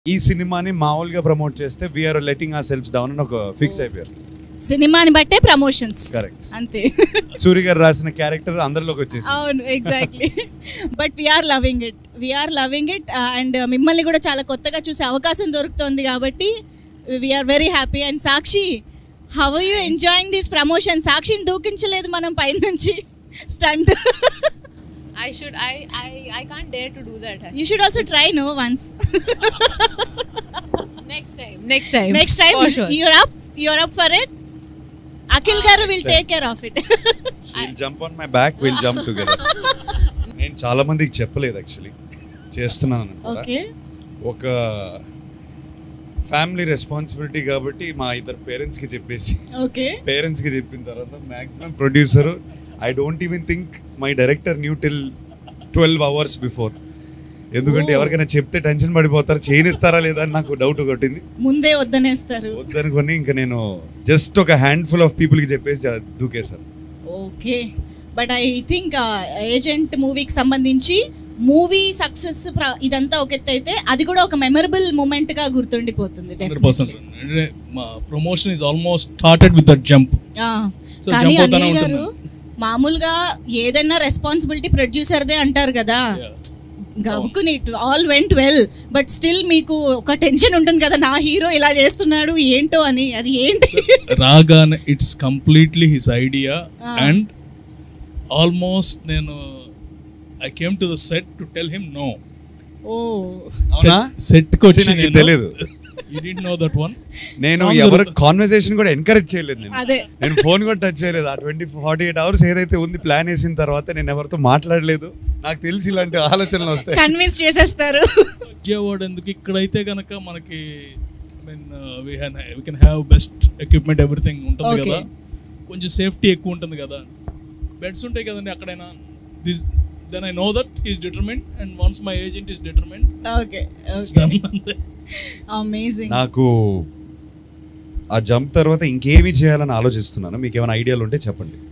ఈ సినిమాని మామూలుగా ప్రమోట్ చేస్తే వీఆర్ లెటింగ్ ఆ సెల్ఫ్ డౌన్ అని ఒక ఫిక్స్ అయిపోయారు సినిమాని బట్టే ప్రమోషన్స్ కరెక్ట్ అంతే సూరి గారు రాసిన క్యారెక్టర్ అందరిలోకి వచ్చేసి అవును exactly but we're loving it we're loving it and మిమ్మల్ని కూడా చాలా కొత్తగా చూసే అవకాశం దొరుకుతుంది కాబట్టి we're very happy and Sakshi how you enjoying this promotion సాక్షిని దూకించలేదు మనం పైన నుంచి stunt I should. I. I. I can't dare to do that. You should also try no once Next time. Next time. Next time For sure. You're up you're up for it Akhil garu will take care of it will jump on my back will jump together నేను చాలా మందికి చెప్పలేదు actually చేస్తున్నాను కూడా. Okay ఒక family responsibility కాబట్టి మా ఇద్దరు పేరెంట్స్కి చెప్పేసి ఓకే పేరెంట్స్కి చెప్పిన తర్వాత maximum producer I don't even think my director knew till twelve hours before ఎందుకంటే Oh. ఎవరికైనా చెప్తే టెన్షన్ పడిపోతారు చేయనిస్తారా లేదా అని నాకు డౌట్ కొట్టింది ముందే వద్దనేస్తారు వద్దనుకొని ఇంకా నేను జస్ట్ ఒక హ్యాండ్ఫుల్ ఆఫ్ పీపుల్కి చెప్పేసి జా- దూకేశాను okay but I think agent మూవీకి సంబంధించి మూవీ సక్సెస్ ఇదంతా ఒక ఎత్తు అయితే అది కూడా ఒక మెమరబుల్ మూమెంట్ గా గుర్తుండిపోతుంది హండ్రెడ్ పర్సెంట్ అంటే మా promotion is almost started with that jump So, కానీ jump అవుతానే అనిల్ గారు ఉంటుంది. మామూలుగా ఏదైనా రెస్పాన్సిబిలిటీ ప్రొడ్యూసర్దే అంటారు కదా గబుకుని all went well but still మీకు ఒక టెన్షన్ ఉంటుంది కదా నా హీరో ఇలా చేస్తున్నాడు ఏంటో అని అది ఏంటి రాగానే it's completely his idea Ah. And almost నేను I came to the set to tell him no ఓ అవునా? సెట్ కి వచ్చి See, నాకు నేను తెలీదు. You do know that one నేను Song ఎవరు దొరుకుతుంది. కాన్వర్సేషన్ కూడా ఎంకరేజ్ చేయలేదు నేను అదే నేను ఫోన్ కూడా టచ్ చేయలేదు ఆ ట్వంటీ ఫార్టీ ఎయిట్ అవర్స్ ఏదైతే ఉంది ప్లాన్ వేసిన తర్వాత నేను ఎవరితో మాట్లాడలేదు నాకు తెలిసి ఇలాంటి ఆలోచనలు వస్తాయి కన్విన్స్ చేసేస్తారు విజయవాడ ఎందుకు ఇక్కడైతే కనుక మనకి mean we we can have best equipment everything ఉంటుంది Okay. కదా కొంచెం సేఫ్టీ ఎక్కువ ఉంటుంది కదా బెడ్స్ ఉంటాయి కదండి అక్కడైనా this then I know that is determined and once my agent is determined okay done అంతే అమేజింగ్ నాకు ఆ జంప్ తర్వాత ఇంకేమి చేయాలని ఆలోచిస్తున్నాను మీకు ఏమైనా ఐడియాలు ఉంటే చెప్పండి